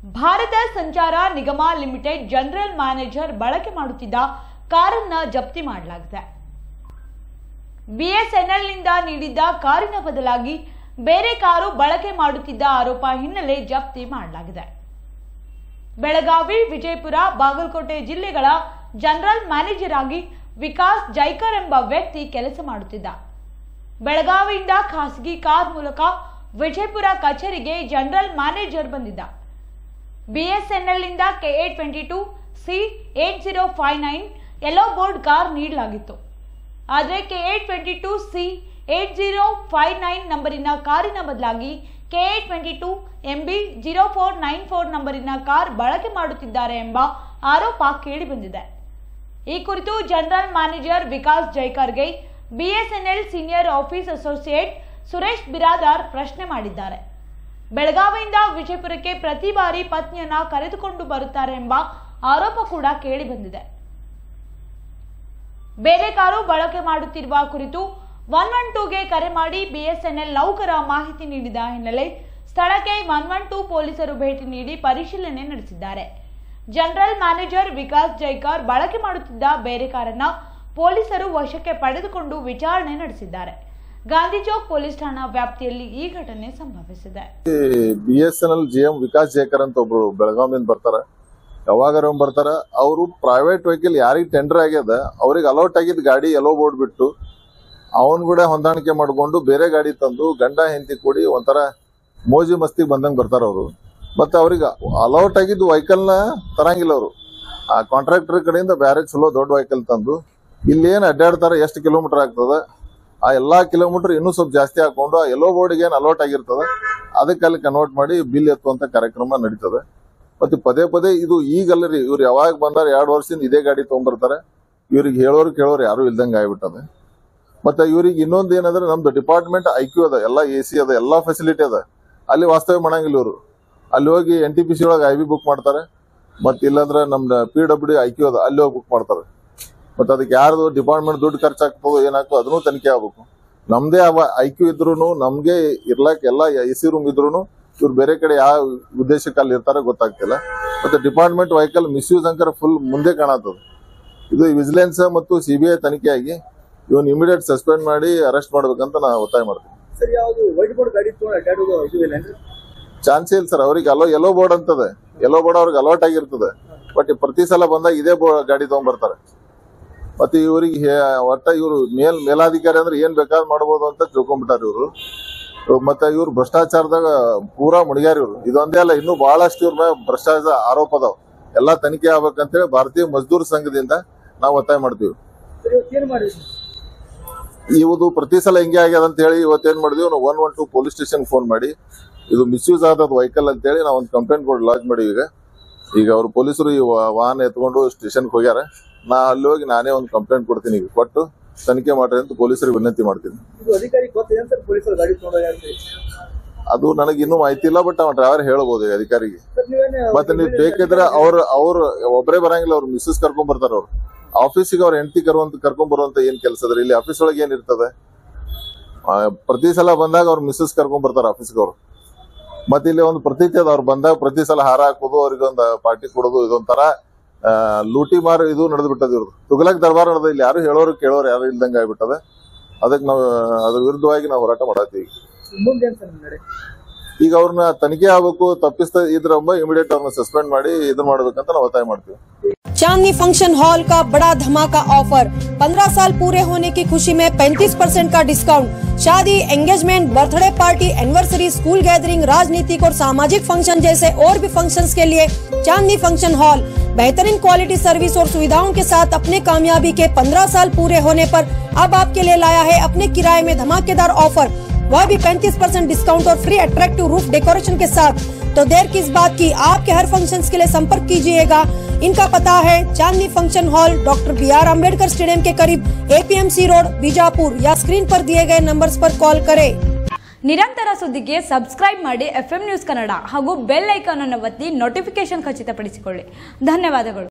ಭಾರತ ಸಂಚಾರ ನಿಗಮ limited general manager ಬಳಕೆ ಮಾಡುತ್ತಿದ್ದ ಕಾರನ್ನ ಜಪ್ತಿ ಮಾಡಲಾಗಿದೆ ಬಿಎಸ್ಎನ್ಎಲ್ನಿಂದ ನೀಡಿದ್ದ ಕಾರಿನ ಬದಲಾಗಿ ಬೇರೆ ಕಾರು ಬಳಕೆ ಮಾಡುತ್ತಿದ್ದ ಆರೋಪ ಹಿನ್ನೆಲೆ ಜಪ್ತಿ ಮಾಡಲಾಗಿದೆ ಬೆಳಗಾವಿ ವಿಜಯಪುರ ಬಾಗಲಕೋಟೆ ಜಿಲ್ಲೆಗಳ ಜನರಲ್ ಮ್ಯಾನೇಜರ್ ಆಗಿ ವಿಕಾಸ್ ಜೈಕರ್ ಎಂಬ ವ್ಯಕ್ತಿ ಕೆಲಸ ಮಾಡುತ್ತಿದ್ದ ಬೆಳಗಾವಿಯಿಂದ ಖಾಸಗಿ ಕಾರ್ ಮೂಲಕ ವಿಜಯಪುರ ಕಚೇರಿಗೆ ಜನರಲ್ ಮ್ಯಾನೇಜರ್ ಬಂದಿದ್ದ ಬಿಎಸ್ಎನ್ಎಲ್ನಿಂದ KA twenty two C eight zero five nine yellow board car ನೀಡಲಾಗಿತ್ತು ಆದರೆ KA twenty two C eight zero five nine ನಂಬರಿನ ಕಾರಿನ ಬದಲಾಗಿ KA twenty two MB zero four nine four ನಂಬರಿನ ಕಾರ್ ಬಳಕೆ ಮಾಡುತ್ತಿದ್ದಾರೆ ಎಂಬ ಆರೋಪ ಕೇಳಿಬಂದಿದೆ ಈ ಕುರಿತು ಜನರಲ್ ಮ್ಯಾನೇಜರ್ ವಿಕಾಸ್ ಜೈಕರ್ಗೆ BSNL senior office associate Suresh Biradar ಪ್ರಶ್ನೆ ಮಾಡಿದ್ದಾರೆ ಬೆಳಗಾವಿಯಿಂದ ವಿಜಯಪುರಕ್ಕೆ ಪ್ರತಿ ಬಾರಿ ಪತ್ನಿಯನ್ನ ಕರೆದುಕೊಂಡು ಬರುತ್ತಾರೆ ಎಂಬ ಆರೋಪ ಕೂಡ ಕೇಳಿಬಂದಿದೆ ಬೇರೆ ಕಾರು ಬಳಕೆ ಮಾಡುತ್ತಿರುವ ಕುರಿತು ಒನ್ ಒನ್ ಟೂಗೆ ಕರೆ ಮಾಡಿ ಬಿಎಸ್ಎನ್ಎಲ್ ನೌಕರ ಮಾಹಿತಿ ನೀಡಿದ ಹಿನ್ನೆಲೆ ಸ್ಥಳಕ್ಕೆ ಒನ್ ಒನ್ ಟೂ ಪೊಲೀಸರು ಭೇಟಿ ನೀಡಿ ಪರಿಶೀಲನೆ ನಡೆಸಿದ್ದಾರೆ ಜನರಲ್ ಮ್ಯಾನೇಜರ್ ವಿಕಾಸ್ ಜೈಕಾರ್ ಬಳಕೆ ಮಾಡುತ್ತಿದ್ದ ಬೇರೆ ಕಾರನ್ನ ಪೊಲೀಸರು ವಶಕ್ಕೆ ಪಡೆದುಕೊಂಡು ವಿಚಾರಣೆ ನಡೆಸಿದ್ದಾರೆ ಗಾಂಧಿ ಚೌಕ್ ಪೊಲೀಸ್ ಠಾಣಾ ವ್ಯಾಪ್ತಿಯಲ್ಲಿ ಈ ಘಟನೆ ಸಂಭವಿಸಿದೆ B S N L G M Vikas Jaykar ಅಂತ ಒಬ್ರು ಬೆಳಗಾವಿಯಿಂದ ಬರ್ತಾರ ಯಾವಾಗಾರ ಬರ್ತಾರ ಅವರು ಪ್ರೈವೇಟ್ ವೆಹಿಕಲ್ ಯಾರಿಗೆ ಟೆಂಡರ್ ಆಗ್ಯದ ಅವ್ರಿಗೆ ಅಲೌಟ್ ಆಗಿದ್ದ ಗಾಡಿ ಎಲ್ಲೋ ಬೋರ್ಡ್ ಬಿಟ್ಟು ಅವನ್ ಕೂಡ ಹೊಂದಾಣಿಕೆ ಮಾಡ್ಕೊಂಡು ಬೇರೆ ಗಾಡಿ ತಂದು ಗಂಡ ಹೆಂಡತಿ ಕೂಡಿ ಒಂಥರ ಮೋಜಿ ಮಸ್ತಿ ಬಂದಂಗೆ ಬರ್ತಾರ ಅವರು ಮತ್ತೆ ಅವ್ರಿಗೆ ಅಲೌಟ್ ಆಗಿದ್ದು ವೆಹಿಕಲ್ನ ತರಂಗಿಲ್ಲ ಅವರು ಆ ಕಾಂಟ್ರಾಕ್ಟರ್ ಕಡೆಯಿಂದ ಬೇರೆ ಚಲೋ ದೊಡ್ಡ ವೆಹಿಕಲ್ ತಂದು ಇಲ್ಲಿ ಏನು ಅಡ್ಡಾಡ್ತಾರ ಎಷ್ಟು ಕಿಲೋಮೀಟರ್ ಆಗ್ತದ ಆ ಎಲ್ಲಾ ಕಿಲೋಮೀಟರ್ ಇನ್ನೂ ಸ್ವಲ್ಪ ಜಾಸ್ತಿ ಹಾಕೊಂಡು ಆ ಎಲ್ಲೋ ಬೋರ್ಡ್ಗೆ ಏನು ಅಲೌಟ್ ಆಗಿರ್ತದ ಅದಕ್ಕೆ ಅಲ್ಲಿ ಕನ್ವರ್ಟ್ ಮಾಡಿ ಬಿಲ್ ಎತ್ತುವಂತ ಕಾರ್ಯಕ್ರಮ ನಡೀತದೆ ಮತ್ತೆ ಪದೇ ಪದೇ ಇದು ಈಗಲ್ಲರಿ ಇವ್ರು ಯಾವಾಗ ಬಂದಾರ ಎರಡು ವರ್ಷದಿಂದ ಇದೇ ಗಾಡಿ ತಗೊಂಡ್ಬರ್ತಾರೆ ಇವ್ರಿಗೆ ಹೇಳೋರು ಕೇಳೋರು ಯಾರು ಇಲ್ದಂಗೆ ಆಗ್ಬಿಟ್ಟದೆ ಮತ್ತೆ ಇವ್ರಿಗೆ ಇನ್ನೊಂದು ಏನಂದ್ರೆ ನಮ್ದು ಡಿಪಾರ್ಟ್ಮೆಂಟ್ ಐ ಕ್ಯೂ ಅದ ಎಲ್ಲ ಎ ಸಿ ಅದ ಎಲ್ಲಾ ಫೆಸಿಲಿಟಿ ಅದ ಅಲ್ಲಿ ವಾಸ್ತವ್ಯ ಮಾಡಂಗಿಲ್ಲ ಇವರು ಅಲ್ಲಿ ಹೋಗಿ ಎನ್ ಟಿ ಪಿ ಸಿ ಒಳಗೆ ಐ ಬಿ ಬುಕ್ ಮಾಡ್ತಾರೆ ಮತ್ತೆ ಇಲ್ಲಾಂದ್ರೆ ನಮ್ದು P W D I Q ಅದ ಅಲ್ಲಿ ಹೋಗಿ ಬುಕ್ ಮಾಡ್ತಾರೆ ಮತ್ತೆ ಅದಕ್ಕೆ ಯಾರ್ದು ಡಿಪಾರ್ಟ್ಮೆಂಟ್ ದುಡ್ಡು ಖರ್ಚಾಗ್ತದೋ ಏನಾಗ್ತದೋ ಅದನ್ನು ತನಿಖೆ ಆಗ್ಬೇಕು ನಮ್ದೇ ಅವ ಐ ಕ್ಯೂ ಇದ್ರು ನಮ್ಗೆ ಇರ್ಲಾಕ ಎಲ್ಲ ಎ ಸಿ ರೂಮ್ ಇದ್ರು ಇವ್ರು ಬೇರೆ ಕಡೆ ಯಾವ ಉದ್ದೇಶಕ್ಕೆ ಅಲ್ಲಿ ಇರ್ತಾರೆ ಗೊತ್ತಾಗ್ತಿಲ್ಲ ಮತ್ತೆ ಡಿಪಾರ್ಟ್ಮೆಂಟ್ ವೆಹಿಕಲ್ ಮಿಸ್ಯೂಸ್ ಅಂಕರ್ ಫುಲ್ ಮುಂದೆ ಕಾಣತ್ತದ ಇದು ವಿಜಿಲೆನ್ಸ್ ಮತ್ತು ಸಿಬಿಐ ತನಿಖೆಯಾಗಿ ಇವನ್ ಇಮಿಡಿಯೇಟ್ ಸಸ್ಪೆಂಡ್ ಮಾಡಿ ಅರೆಸ್ಟ್ ಮಾಡ್ಬೇಕಂತ ನಾ ಒತ್ತಾಯ ಮಾಡ್ತೀನಿ ಸರ್ ಯಾವುದು ವೈಟ್ ಬೋರ್ಡ್ ಗಾಡಿ ತಗೊಂಡು ಅಡ್ಡಾಡೋದು ಇದು ಇಲ್ಲೇನ್ರಿ ಚಾನ್ಸೇ ಇಲ್ಲ ಸರ್ ಅವ್ರಿಗೆ ಅಲೋ ಯೆಲ್ಲೋ ಬೋರ್ಡ್ ಅಂತದೆ ಯೆಲ್ಲೋ ಬೋರ್ಡ್ ಅವ್ರಿಗೆ ಅಲೌಟ್ ಆಗಿರ್ತದೆ ಬಟ್ ಪ್ರತಿ ಸಲ ಬಂದಾಗ ಇದೇ ಬೋ- ಗಾಡಿ ತಗೊಂಡ್ಬರ್ತಾರೆ ಮತ್ತೆ ಇವ್ರಿಗೆ ಹೇ- ಒಟ್ಟ ಇವರು ಮೇಲ್ ಮೇಲಾಧಿಕಾರಿ ಅಂದ್ರೆ ಏನ್ ಬೇಕಾದ್ ಮಾಡ್ಬೋದು ಅಂತ ತಿಳ್ಕೊಂಡ್ಬಿಟ್ಟಾರ ಇವರು ಮತ್ತೆ ಇವ್ರು ಭ್ರಷ್ಟಾಚಾರದಾಗ ಪೂರಾ ಮುಣಿಗ್ಯಾರ ಇವ್ರು ಇದೊಂದೇ ಅಲ್ಲ ಇನ್ನೂ ಬಹಳಷ್ಟು ಇವ್ರ ಮೇಲೆ ಭ್ರಷ್ಟಾಚಾರ ಆರೋಪ ಅದಾವ ಎಲ್ಲಾ ತನಿಖೆ ಆಗ್ಬೇಕಂತೇಳಿ ಭಾರತೀಯ ಮಜ್ದೂರ್ ಸಂಘದಿಂದ ನಾವು ಒತ್ತಾಯ ಮಾಡ್ತೀವಿ ಸರ್ ಇವತ್ತು ಏನು ಮಾಡಿ ಇವುದು ಪ್ರತಿ ಸಲ ಹಿಂಗೆ ಆಗ್ಯದ ಅಂತ ಹೇಳಿ ಇವತ್ತೇನ್ ಮಾಡಿದ್ವಿ ನಾವು one one two police station phone ಮಾಡಿ ಇದು ಮಿಸ್ಯೂಸ್ ಆದದ ವೆಹಿಕಲ್ ಅಂತ ಹೇಳಿ ನಾವು ಒಂದು ಕಂಪ್ಲೇಂಟ್ ಕೊಡ್ ಲಾಂಚ್ ಮಾಡಿವಿ ಈಗ ಈಗ ಅವ್ರು ಪೊಲೀಸರು ಈ ವಾ- ವಾಹನ ಎತ್ಕೊಂಡು ಸ್ಟೇಷನ್ಗೆ ಹೋಗ್ಯಾರ ನಾ ಅಲ್ಲಿ ಹೋಗಿ ನಾನೇ ಒಂದು ಕಂಪ್ಲೇಂಟ್ ಕೊಡ್ತೀನಿ ಈಗ ಕೊಟ್ಟು ತನಿಖೆ ಮಾಡ್ರಿ ಅಂತ ಪೊಲೀಸರಿಗೆ ವಿನಂತಿ ಮಾಡ್ತೀನಿ ಇದು ಅಧಿಕಾರಿ ಗೊತ್ತಿದೆ ಸರ್ ಪೊಲೀಸರು ಗಾಡಿ ತಗೊಂಡು ಯಾರು ಅದು ನನಗೆ ಇನ್ನೂ ಮಾಹಿತಿ ಇಲ್ಲ ಬಟ್ ಅವ ಡ್ರೈವರ್ ಹೇಳ್ಬೋದು ಈ ಅಧಿಕಾರಿಗೆ ಸರ್ ನೀವೇನು ಮತ್ತೆ ನೀವು ಬೇಕಿದ್ರೆ ಅವ್ರು ಅವ್ರು ಒಬ್ಬರೇ ಬರಂಗಿಲ್ಲ ಅವ್ರು ಮಿಸ್ಸಸ್ ಕರ್ಕೊಂಡ್ ಬರ್ತಾರ ಅವ್ರು ಆಫೀಸಿಗೆ ಅವ್ರ ಹೆಂಡತಿ ಕರುವಂತ ಕರ್ಕೊಂಡ್ ಬರುವಂತ ಏನ್ ಕೆಲಸ ಅದ್ರಿ ಇಲ್ಲಿ ಆಫೀಸ್ ಒಳಗೆ ಏನ್ ಇರ್ತದೆ ಆ, ಪ್ರತಿ ಸಲ ಬಂದಾಗ ಅವ್ರ ಮಿಸ್ಸಸ್ ಕರ್ಕೊಂಡ್ ಬರ್ತಾರ ಆಫೀಸ್ಗೆ ಅವ್ರು ಮತ್ತೆ ಇಲ್ಲಿ ಒಂದು ಪ್ರತೀತಿ ಅದ ಅವ್ರು ಬಂದಾಗ ಪ್ರತಿ ಸಲ ಹಾರ ಹಾಕೋದು ಅವ್ರಿಗೆ ಒಂದು ಪಾರ್ಟಿ ಕೊಡೋದು ಇದೊಂಥರ ಆ, ಲೂಟಿ ಮಾರು ಇದು ನಡೆದು ಬಿಟ್ಟದ ಇವ್ರದ್ದು ತುಗಲಕ್ ದರ್ಬಾರ್ ನಡೆದ ಇಲ್ಲಿ ಯಾರು ಹೇಳೋರು ಕೇಳೋರು ಯಾರು ಇಲ್ದಂಗ ಆಗ್ಬಿಟ್ಟದ ಅದಕ್ಕೆ ನಾವು ಅದ್ರ ವಿರುದ್ಧವಾಗಿ ನಾವು ಹೋರಾಟ ಮಾಡತ್ತೀವಿ ಮುಂದೆ ಏನು ಸರ್ ನಡೆ ಈಗ ಅವ್ರನ್ನ ತನಿಖೆ ಆಗ್ಬೇಕು ತಪ್ಪಿಸ್ತಾ ಇದ್ರ ಇಮಿಡಿಯೇಟ್ ಅವ್ರನ್ನ ಸಸ್ಪೆಂಡ್ ಮಾಡಿ ಇದನ್ನ ಮಾಡ್ಬೇಕಂತ ನಾವು ಒತ್ತಾಯ ಮಾಡ್ತೀವಿ चांदनी फंक्शन हॉल का बड़ा धमाका ऑफर 15 साल पूरे होने की खुशी में 35 परसेंट का डिस्काउंट शादी engagement birthday party anniversary school gathering राजनीतिक और सामाजिक फंक्शन जैसे और भी फंक्शंस के लिए चांदनी फंक्शन हॉल बेहतरीन क्वालिटी सर्विस और सुविधाओं के साथ अपने कामयाबी के 15 साल पूरे होने पर अब आपके लिए लाया है अपने किराए में धमाकेदार ऑफर वह भी 35 परसेंट डिस्काउंट और फ्री अट्रैक्टिव रूफ डेकोरेशन के साथ तो देर किस बात की आपके हर फंक्शन के लिए संपर्क कीजिएगा इनका पता है Chandni function hall doctor B R Ambedkar stadium के करीब एपीएमसी रोड बीजापुर या स्क्रीन पर दिए गए नंबर्स पर कॉल करें ನಿರಂತರ ಸುದ್ದಿಗೆ ಸಬ್ಸ್ಕ್ರೈಬ್ ಮಾಡಿ ಎಫ್ ನ್ಯೂಸ್ ಕನ್ನಡ ಹಾಗೂ ಬೆಲ್ ಐಕಾನ್ ಅನ್ನು ಒತ್ತಿ ನೋಟಿಫಿಕೇಶನ್ ಖಚಿತಪಡಿಸಿಕೊಳ್ಳಿ ಧನ್ಯವಾದಗಳು